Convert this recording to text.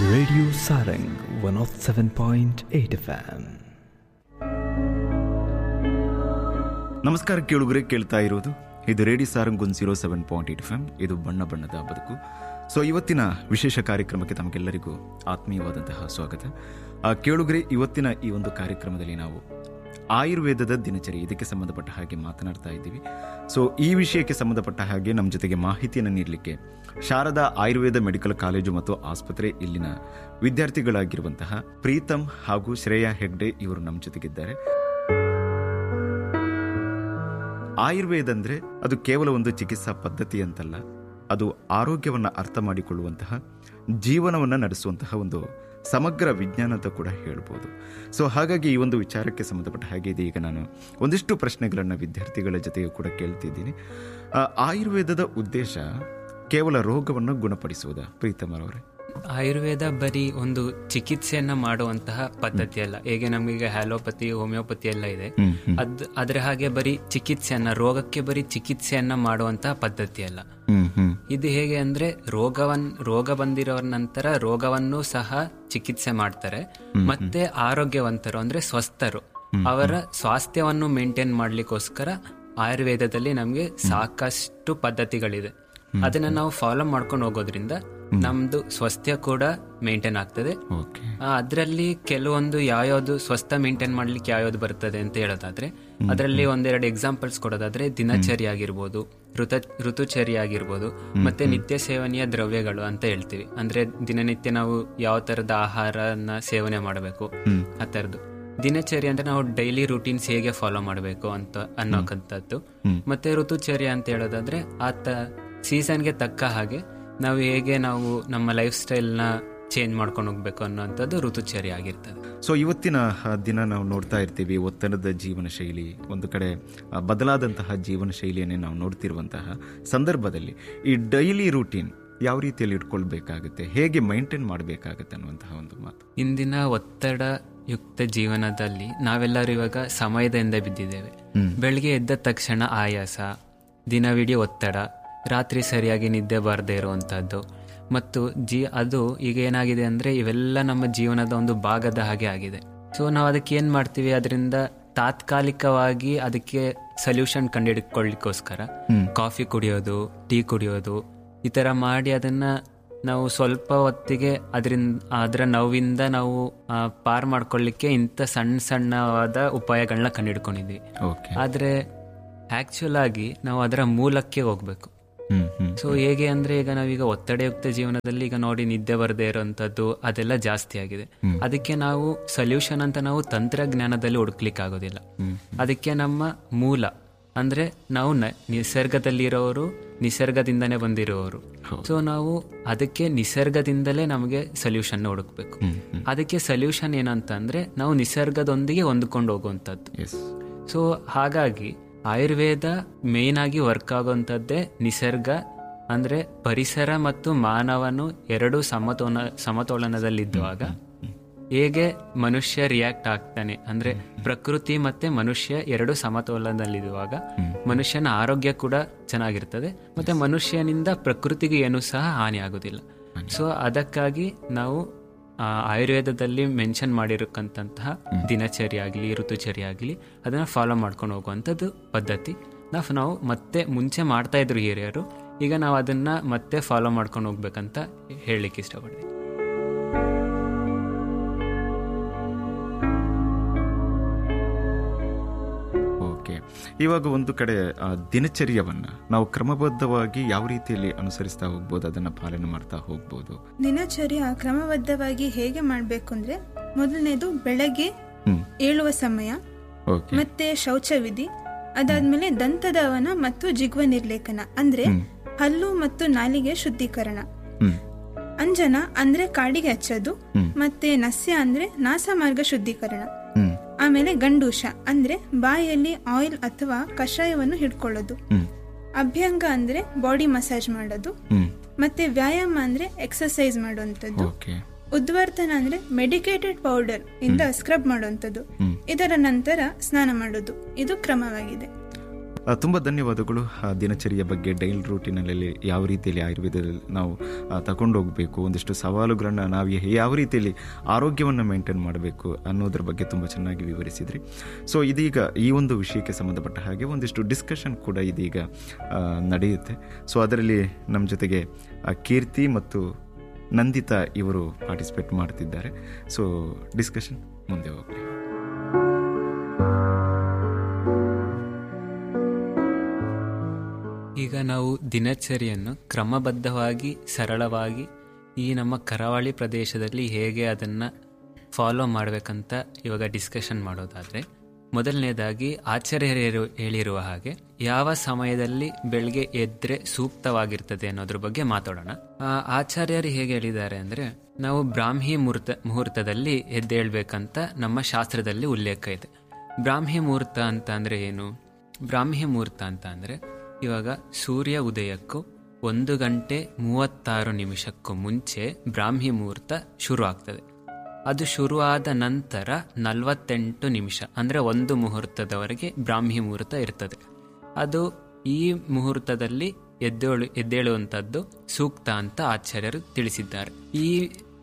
Radio Sarang 107.8 FM. ನಮಸ್ಕಾರ ಕೇಳುಗರೆ ಕೇಳ್ತಾ ಇರೋದು ಇದು radio Sarang one zero seven point eight F ಇದು ಬಣ್ಣ ಬಣ್ಣದ ಬದುಕು ಸೊ ಇವತ್ತಿನ ವಿಶೇಷ ಕಾರ್ಯಕ್ರಮಕ್ಕೆ ತಮಗೆಲ್ಲರಿಗೂ ಆತ್ಮೀಯವಾದಂತಹ ಸ್ವಾಗತ ಆ ಕೇಳುಗರೆ ಇವತ್ತಿನ ಈ ಒಂದು ಕಾರ್ಯಕ್ರಮದಲ್ಲಿ ನಾವು ಆಯುರ್ವೇದದ ದಿನಚರಿ ಇದಕ್ಕೆ ಸಂಬಂಧಪಟ್ಟ ಹಾಗೆ ಮಾತನಾಡ್ತಾ ಇದ್ದೀವಿ ಸೊ ಈ ವಿಷಯಕ್ಕೆ ಸಂಬಂಧಪಟ್ಟ ಹಾಗೆ ನಮ್ಮ ಜೊತೆಗೆ ಮಾಹಿತಿಯನ್ನು ನೀಡಲಿಕ್ಕೆ ಶಾರದಾ ಆಯುರ್ವೇದ ಮೆಡಿಕಲ್ ಕಾಲೇಜು ಮತ್ತು ಆಸ್ಪತ್ರೆ ಇಲ್ಲಿನ ವಿದ್ಯಾರ್ಥಿಗಳಾಗಿರುವಂತಹ ಪ್ರೀತಮ್ ಹಾಗೂ ಶ್ರೇಯಾ ಹೆಗ್ಡೆ ಇವರು ನಮ್ಮ ಜೊತೆಗಿದ್ದಾರೆ ಆಯುರ್ವೇದ ಅಂದ್ರೆ ಅದು ಕೇವಲ ಒಂದು ಚಿಕಿತ್ಸಾ ಪದ್ಧತಿ ಅಂತಲ್ಲ ಅದು ಆರೋಗ್ಯವನ್ನ ಅರ್ಥ ಮಾಡಿಕೊಳ್ಳುವಂತಹ ಜೀವನವನ್ನ ನಡೆಸುವಂತಹ ಒಂದು ಸಮಗ್ರ ವಿಜ್ಞಾನ ಅಂತ ಕೂಡ ಹೇಳ್ಬೋದು ಸೊ ಹಾಗಾಗಿ ಈ ಒಂದು ವಿಚಾರಕ್ಕೆ ಸಂಬಂಧಪಟ್ಟ ಹಾಗೆ ಇದೆ ಈಗ ನಾನು ಒಂದಿಷ್ಟು ಪ್ರಶ್ನೆಗಳನ್ನು ವಿದ್ಯಾರ್ಥಿಗಳ ಜೊತೆಗೆ ಕೂಡ ಕೇಳ್ತಿದ್ದೀನಿ ಆ, ಆಯುರ್ವೇದದ ಉದ್ದೇಶ ಕೇವಲ ರೋಗವನ್ನು ಗುಣಪಡಿಸುವುದಾ ಪ್ರೀತಮರವರೇ ಆಯುರ್ವೇದ ಬರೀ ಒಂದು ಚಿಕಿತ್ಸೆಯನ್ನ ಮಾಡುವಂತಹ ಪದ್ಧತಿ ಅಲ್ಲ ಹೇಗೆ ನಮಗೆ ಹ್ಯಾಲೋಪತಿ ಹೋಮಿಯೋಪತಿ ಎಲ್ಲ ಇದೆ ಅದ್ ಅದ್ರ ಹಾಗೆ ಬರೀ ಚಿಕಿತ್ಸೆಯನ್ನ ರೋಗಕ್ಕೆ ಬರೀ ಚಿಕಿತ್ಸೆಯನ್ನ ಮಾಡುವಂತಹ ಪದ್ಧತಿ ಅಲ್ಲ ಹ್ಮ್ ಹ್ಮ್ ಇದು ಹೇಗೆ ಅಂದ್ರೆ ರೋಗವನ್ ರೋಗ ಬಂದಿರೋ ನಂತರ ರೋಗವನ್ನು ಸಹ ಚಿಕಿತ್ಸೆ ಮಾಡ್ತಾರೆ ಮತ್ತೆ ಆರೋಗ್ಯವಂತರು ಅಂದ್ರೆ ಸ್ವಸ್ಥರು ಅವರ ಸ್ವಾಸ್ಥ್ಯವನ್ನು ಮೇಂಟೈನ್ ಮಾಡ್ಲಿಕ್ಕೋಸ್ಕರ ಆಯುರ್ವೇದದಲ್ಲಿ ನಮಗೆ ಸಾಕಷ್ಟು ಪದ್ಧತಿಗಳಿದೆ ಅದನ್ನ ನಾವು ಫಾಲೋ ಮಾಡ್ಕೊಂಡು ಹೋಗೋದ್ರಿಂದ ನಮ್ದು ಸ್ವಾಸ್ಥ್ಯ ಕೂಡ ಮೇಂಟೈನ್ ಆಗ್ತದೆ ಓಕೆ ಅದರಲ್ಲಿ ಕೆಲವೊಂದು ಯಾವ್ಯಾವ್ದು ಸ್ವಸ್ಥ ಮೇಂಟೈನ್ ಮಾಡ್ಲಿಕ್ಕೆ ಯಾವ್ಯಾವ್ದು ಬರ್ತದೆ ಅಂತ ಹೇಳೋದಾದ್ರೆ ಅದರಲ್ಲಿ ಒಂದೆರಡು ಎಕ್ಸಾಂಪಲ್ಸ್ ಕೊಡೋದಾದ್ರೆ ದಿನಚರಿ ಆಗಿರ್ಬೋದು ಋತ ಋತುಚರಿ ಆಗಿರ್ಬೋದು ಮತ್ತೆ ನಿತ್ಯ ಸೇವನೆಯ ದ್ರವ್ಯಗಳು ಅಂತ ಹೇಳ್ತೀವಿ ಅಂದ್ರೆ ದಿನನಿತ್ಯ ನಾವು ಯಾವ ತರದ ಆಹಾರನ ಸೇವನೆ ಮಾಡಬೇಕು ಆ ತರದ್ದು ದಿನಚರಿ ಅಂದ್ರೆ ನಾವು ಡೈಲಿ ರೂಟೀನ್ಸ್ ಹೇಗೆ ಫಾಲೋ ಮಾಡಬೇಕು ಅಂತ ಅನ್ನೋಕಂಥದ್ದು ಮತ್ತೆ ಋತುಚರ್ಯ ಅಂತ ಹೇಳೋದಾದ್ರೆ ಆತ ಸೀಸನ್ಗೆ ತಕ್ಕ ಹಾಗೆ ನಾವು ಹೇಗೆ ನಾವು ನಮ್ಮ ಲೈಫ್ ಸ್ಟೈಲ್ನ ಚೇಂಜ್ ಮಾಡ್ಕೊಂಡು ಹೋಗ್ಬೇಕು ಅನ್ನೋಂಥದ್ದು ಋತುಚರ್ಯ ಆಗಿರ್ತದೆ ಸೊ ಇವತ್ತಿನ ಆ, ದಿನ ನಾವು ನೋಡ್ತಾ ಇರ್ತೀವಿ ಒತ್ತಡದ ಜೀವನ ಶೈಲಿ ಒಂದು ಕಡೆ ಆ, ಬದಲಾದಂತಹ ಜೀವನ ಶೈಲಿಯನ್ನೇ ನಾವು ನೋಡ್ತಿರುವಂತಹ ಸಂದರ್ಭದಲ್ಲಿ ಈ ಡೈಲಿ ರೂಟೀನ್ ಯಾವ ರೀತಿಯಲ್ಲಿ ಇಟ್ಕೊಳ್ಬೇಕಾಗುತ್ತೆ ಹೇಗೆ ಮೈಂಟೈನ್ ಮಾಡಬೇಕಾಗುತ್ತೆ ಅನ್ನುವಂತಹ ಒಂದು ಮಾತು ಇಂದಿನ ಒತ್ತಡ ಯುಕ್ತ ಜೀವನದಲ್ಲಿ ನಾವೆಲ್ಲರೂ ಇವಾಗ ಸಮಯದಿಂದ ಬಿದ್ದಿದ್ದೇವೆ ಬೆಳಿಗ್ಗೆ ಎದ್ದ ತಕ್ಷಣ ಆಯಾಸ ದಿನವಿಡೀ ಒತ್ತಡ ರಾತ್ರಿ ಸರಿಯಾಗಿ ನಿದ್ದೆ ಬಾರದೇ ಇರುವಂತಹದ್ದು ಮತ್ತು ಜೀ ಅದು ಈಗ ಏನಾಗಿದೆ ಅಂದ್ರೆ ಇವೆಲ್ಲ ನಮ್ಮ ಜೀವನದ ಒಂದು ಭಾಗದ ಹಾಗೆ ಆಗಿದೆ ಸೊ ನಾವು ಅದಕ್ಕೆ ಏನ್ ಮಾಡ್ತೀವಿ ಅದರಿಂದ ತಾತ್ಕಾಲಿಕವಾಗಿ ಅದಕ್ಕೆ ಸೊಲ್ಯೂಷನ್ ಕಂಡುಹಿಡ್ಕೊಳ್ಳಿಕ್ಕೋಸ್ಕರ ಕಾಫಿ ಕುಡಿಯೋದು ಟೀ ಕುಡಿಯೋದು ಈ ತರ ಮಾಡಿ ಅದನ್ನ ನಾವು ಸ್ವಲ್ಪ ಹೊತ್ತಿಗೆ ಅದರಿಂದ ಅದರ ನೋವಿಂದ ನಾವು ಆ, ಪಾರ್ ಮಾಡ್ಕೊಳ್ಳಿಕ್ಕೆ ಇಂಥ ಸಣ್ಣ ಸಣ್ಣವಾದ ಉಪಾಯಗಳನ್ನ ಕಂಡುಹಿಡ್ಕೊಂಡಿದ್ವಿ ಓಕೆ ಆದ್ರೆ ಆಕ್ಚುಲ್ ಆಗಿ ನಾವು ಅದರ ಮೂಲಕ್ಕೆ ಹೋಗ್ಬೇಕು ಹ್ಮ್ ಹ್ಮ್ ಸೊ ಹೇಗೆ ಅಂದ್ರೆ ಈಗ ನಾವೀಗ ಒತ್ತಡಯುಕ್ತ ಜೀವನದಲ್ಲಿ ಈಗ ನೋಡಿ ನಿದ್ದೆ ಬರದೇ ಇರೋಂಥದ್ದು ಅದೆಲ್ಲ ಜಾಸ್ತಿ ಆಗಿದೆ ಅದಕ್ಕೆ ನಾವು ಸೊಲ್ಯೂಷನ್ ಅಂತ ನಾವು ತಂತ್ರಜ್ಞಾನದಲ್ಲಿ ಹುಡುಕ್ಲಿಕ್ಕೆ ಆಗೋದಿಲ್ಲ ಅದಕ್ಕೆ ನಮ್ಮ ಮೂಲ ಅಂದ್ರೆ ನಾವು ನ- ನಿಸರ್ಗದಲ್ಲಿರೋರು ನಿಸರ್ಗದಿಂದನೇ ಬಂದಿರೋರು ಸೊ ನಾವು ಅದಕ್ಕೆ ನಿಸರ್ಗದಿಂದಲೇ ನಮಗೆ ಸೊಲ್ಯೂಷನ್ ಹುಡುಕ್ಬೇಕು ಅದಕ್ಕೆ ಸೊಲ್ಯೂಷನ್ ಏನಂತ ಅಂದ್ರೆ ನಾವು ನಿಸರ್ಗದೊಂದಿಗೆ ಹೊಂದ್ಕೊಂಡು ಹೋಗುವಂಥದ್ದು ಎಸ್ ಸೊ ಹಾಗಾಗಿ ಆಯುರ್ವೇದ ಮೇನ್ ಆಗಿ ವರ್ಕ್ ಆಗುವಂಥದ್ದೇ ನಿಸರ್ಗ ಅಂದ್ರೆ ಪರಿಸರ ಮತ್ತು ಮಾನವನು ಎರಡು ಸಮತೋಲ ಸಮತೋಲನದಲ್ಲಿದ್ದುವಾಗ ಹೇಗೆ ಮನುಷ್ಯ ರಿಯಾಕ್ಟ್ ಆಗ್ತಾನೆ ಅಂದ್ರೆ ಪ್ರಕೃತಿ ಮತ್ತೆ ಮನುಷ್ಯ ಎರಡು ಸಮತೋಲನದಲ್ಲಿರುವಾಗ ಮನುಷ್ಯನ ಆರೋಗ್ಯ ಕೂಡ ಚೆನ್ನಾಗಿರ್ತದೆ ಮತ್ತೆ ಮನುಷ್ಯನಿಂದ ಪ್ರಕೃತಿಗೆ ಏನು ಸಹ ಹಾನಿ ಆಗುದಿಲ್ಲ ಸೊ ಅದಕ್ಕಾಗಿ ನಾವು ಆ, ಆಯುರ್ವೇದದಲ್ಲಿ ಮೆನ್ಷನ್ ಮಾಡಿರಕ್ಕಂತಹ ದಿನಚರಿ ಆಗಲಿ ಋತುಚರಿ ಆಗಲಿ ಅದನ್ನ ಫಾಲೋ ಮಾಡ್ಕೊಂಡು ಹೋಗುವಂಥದ್ದು ಪದ್ಧತಿ ನಾವು ನಾವು ಮತ್ತೆ ಮುಂಚೆ ಮಾಡ್ತಾ ಇದ್ರು ಹಿರಿಯರು ಈಗ ನಾವು ಅದನ್ನ ಮತ್ತೆ ಫಾಲೋ ಮಾಡ್ಕೊಂಡು ಹೋಗ್ಬೇಕಂತ ಹೇಳಲಿಕ್ಕೆ ಇಷ್ಟಪಡ್ತೀನಿ ಓಕೆ ಇವಾಗ ಒಂದು ಕಡೆ ಆ, ದಿನಚರ್ಯವನ್ನ ನಾವು ಕ್ರಮಬದ್ಧವಾಗಿ ಯಾವ ರೀತಿಯಲ್ಲಿ ಅನುಸರಿಸ್ತಾ ಹೋಗ್ಬೋದು ಅದನ್ನ ಪಾಲನೆ ಮಾಡ್ತಾ ಹೋಗ್ಬೋದು ದಿನಚರ್ಯ ಕ್ರಮಬದ್ಧವಾಗಿ ಹೇಗೆ ಮಾಡಬೇಕು ಅಂದ್ರೆ ಮೊದಲನೇದು ಬೆಳಗ್ಗೆ ಹ್ಮ್ ಏಳುವ ಸಮಯ ಓಕೆ ಮತ್ತೆ ಶೌಚವಿಧಿ ಅದಾದ್ಮೇಲೆ ದಂತದವನ ಮತ್ತು ಜಿಗ್ವ ನಿರ್ಲೇಖನ ಅಂದ್ರೆ ಹಲ್ಲು ಮತ್ತು ನಾಲಿಗೆ ಶುದ್ಧೀಕರಣ ಹ್ಮ್ ಅಂಜನ ಅಂದ್ರೆ ಕಾಡಿಗೆ ಹಚ್ಚೋದು ಮತ್ತೆ ನಸ್ಯ ಅಂದ್ರೆ ನಾಸಮಾರ್ಗ ಶುದ್ಧೀಕರಣ ಹ್ಮ್ ಆಮೇಲೆ ಗಂಡೂಷ ಅಂದ್ರೆ ಬಾಯಲ್ಲಿ ಆಯಿಲ್ ಅಥವಾ ಕಷಾಯವನ್ನು ಹಿಡ್ಕೊಳ್ಳೋದು ಹ್ಮ್ ಅಭ್ಯಂಗ ಅಂದ್ರೆ ಬಾಡಿ ಮಸಾಜ್ ಮಾಡೋದು ಹ್ಮ್ ಮತ್ತೆ ವ್ಯಾಯಾಮ ಅಂದ್ರೆ ಎಕ್ಸರ್ಸೈಸ್ ಮಾಡುವಂಥದ್ದು ಓಕೆ ಉದ್ವರ್ತನ ಅಂದ್ರೆ ಮೆಡಿಕೇಟೆಡ್ ಪೌಡರ್ ಇಂದ ಸ್ಕ್ರಬ್ ಮಾಡುವಂಥದ್ದು ಇದರ ನಂತರ ಸ್ನಾನ ಮಾಡೋದು ಇದು ಕ್ರಮವಾಗಿದೆ ಆ, ತುಂಬ ಧನ್ಯವಾದಗಳು ಆ, ದಿನಚರಿಯ ಬಗ್ಗೆ ಡೈಲ್ ರೂಟಿನಲ್ಲಿ ಯಾವ ರೀತಿಯಲ್ಲಿ ಆಯುರ್ವೇದದಲ್ಲಿ ನಾವು ಆ, ತಗೊಂಡೋಗ್ಬೇಕು ಒಂದಿಷ್ಟು ಸವಾಲುಗಳನ್ನ ನಾವು ಯಾ- ಯಾವ ರೀತಿಯಲ್ಲಿ ಆರೋಗ್ಯವನ್ನು ಮೇಂಟೈನ್ ಮಾಡಬೇಕು ಅನ್ನೋದ್ರ ಬಗ್ಗೆ ತುಂಬ ಚೆನ್ನಾಗಿ ವಿವರಿಸಿದ್ರಿ ಸೊ ಇದೀಗ ಈ ಒಂದು ವಿಷಯಕ್ಕೆ ಸಂಬಂಧಪಟ್ಟ ಹಾಗೆ ಒಂದಿಷ್ಟು ಡಿಸ್ಕಷನ್ ಕೂಡ ಇದೀಗ ಆ, ನಡೆಯುತ್ತೆ ಸೊ ಅದರಲ್ಲಿ ನಮ್ಮ ಜೊತೆಗೆ ಆ, ಕೀರ್ತಿ ಮತ್ತು ನಂದಿತಾ ಇವರು ಪಾರ್ಟಿಸಿಪೇಟ್ ಮಾಡ್ತಿದ್ದಾರೆ ಸೊ ಡಿಸ್ಕಷನ್ ಮುಂದೆ ಹೋಗಲಿ ಈಗ ನಾವು ದಿನಚರಿಯನ್ನು ಕ್ರಮಬದ್ಧವಾಗಿ ಸರಳವಾಗಿ ಈ ನಮ್ಮ ಕರಾವಳಿ ಪ್ರದೇಶದಲ್ಲಿ ಹೇಗೆ ಅದನ್ನು ಫಾಲೋ ಮಾಡಬೇಕಂತ ಇವಾಗ ಡಿಸ್ಕಷನ್ ಮಾಡೋದಾದರೆ ಮೊದಲನೇದಾಗಿ ಆಚಾರ್ಯರು ಹೇಳಿರುವ ಹಾಗೆ ಯಾವ ಸಮಯದಲ್ಲಿ ಬೆಳಗ್ಗೆ ಎದ್ರೆ ಸೂಕ್ತವಾಗಿರ್ತದೆ ಅನ್ನೋದ್ರ ಬಗ್ಗೆ ಮಾತಾಡೋಣ ಆ, ಆಚಾರ್ಯರು ಹೇಗೆ ಹೇಳಿದ್ದಾರೆ ಅಂದರೆ ನಾವು ಬ್ರಾಹ್ಮಿ ಮುಹೂರ್ತ ಮುಹೂರ್ತದಲ್ಲಿ ಎದ್ದೇಳ್ಬೇಕಂತ ನಮ್ಮ ಶಾಸ್ತ್ರದಲ್ಲಿ ಉಲ್ಲೇಖ ಇದೆ ಬ್ರಾಹ್ಮಿ ಮುಹೂರ್ತ ಅಂತ ಅಂದರೆ ಏನು ಬ್ರಾಹ್ಮಿ ಮುಹೂರ್ತ ಅಂತ ಅಂದರೆ ಇವಾಗ ಸೂರ್ಯ ಉದಯಕ್ಕೂ ಒಂದು ಗಂಟೆ ಮೂವತ್ತಾರು ನಿಮಿಷಕ್ಕೂ ಮುಂಚೆ ಬ್ರಾಹ್ಮಿ ಮುಹೂರ್ತ ಶುರು ಆಗ್ತದೆ ಅದು ಶುರುವಾದ ನಂತರ ನಲವತ್ತೆಂಟು ನಿಮಿಷ ಅಂದರೆ ಒಂದು ಮುಹೂರ್ತದವರೆಗೆ ಬ್ರಾಹ್ಮಿ ಮುಹೂರ್ತ ಇರ್ತದೆ ಅದು ಈ ಮುಹೂರ್ತದಲ್ಲಿ ಎದ್ದೇಳು ಎದ್ದೇಳುವಂಥದ್ದು ಸೂಕ್ತ ಅಂತ ಆಚಾರ್ಯರು ತಿಳಿಸಿದ್ದಾರೆ ಈ